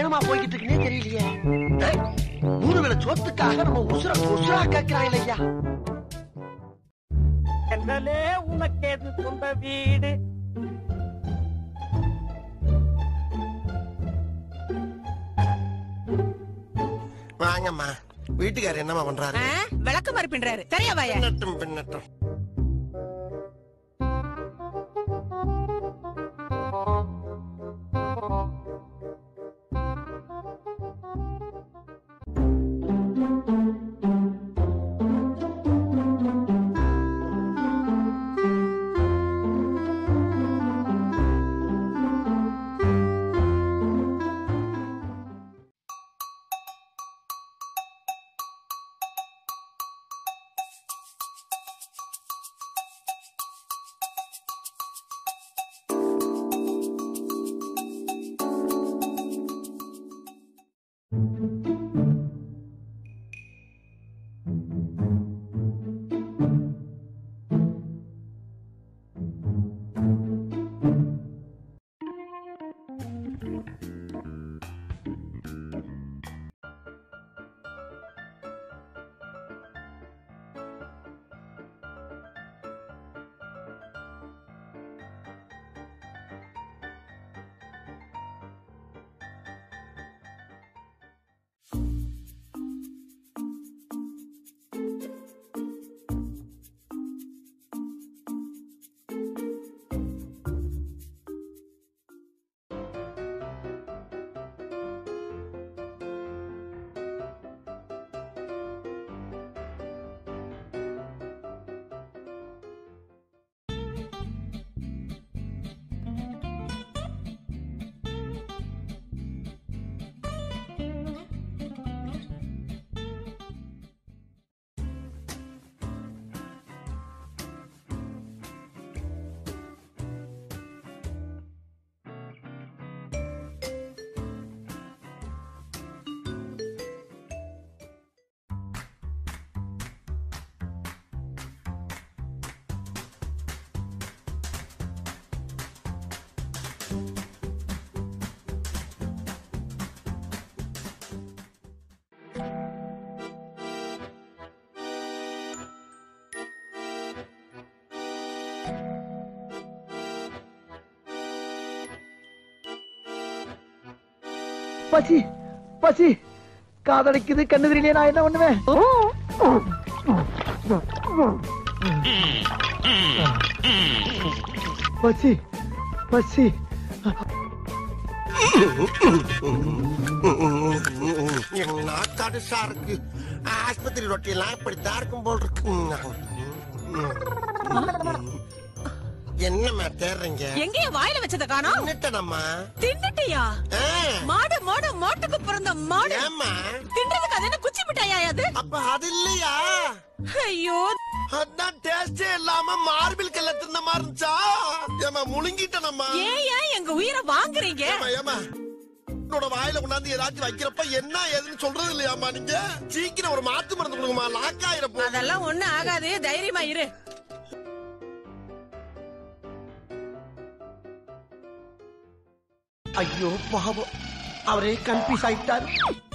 என்னமா போய்கிட்டு இருக்குன்னே தெரியலையே ஏய், மூணு வேளை சோத்துக்காக நம்ம உசுர உசுரா கேட்கிறாங்க ஐயா என்னலே உனக்கேது சொந்த வீடு வாங்கம்மா வீட்டுக்காரர் என்னம்மா பண்றாரு விளக்கு மாதிரி பின்றாரு சரியா வாயா பின்னட்டும் பின்னட்டும் பசி பசி காதலிக்குது கண்ணு தெரியலையே நான் என்ன பண்ணுவேன் பசி பசி எங்க நாக்காடு சாருக்கு ஆஸ்பத்திரி ரொட்டி எல்லாம் இப்படித்தான் இருக்கும் போல் இருக்கு என்னம்மா தேடுறீங்க எங்கேய வாயில வச்சத காணோம் என்னட்டனம்மா தின்னுட்டியா மாடு மாடு மாட்டுக்கு பிறந்த மாடு ஏம்மா தின்றதுக்கு அது என்ன குச்சி மிட்டாயா அது அப்ப அது இல்லையா ஐயோ அதான் டேஸ்டே இல்லாம மார்பிள் கல்ல தின்ன மாதிரி இருந்துச்சா ஏமா முழுங்கிட்டனம்மா ஏன் ஏன் எங்க உயிரை வாங்குறீங்க ஏமா ஏமா என்னோட வாயில கொண்டாந்து ஏதாச்சும் வைக்கிறப்ப என்ன ஏதுன்னு சொல்றது இல்லையாமா நீங்க சீக்கிரம் ஒரு மாத்து மருந்து கொடுங்கம்மா லாக் ஆயிரப்போ அதெல்லாம் ஒண்ணு ஆகாது தைரியமா இரு ஐயோ பாவம் அவரே கன்ஃபியூஸ் ஆயிட்டாரு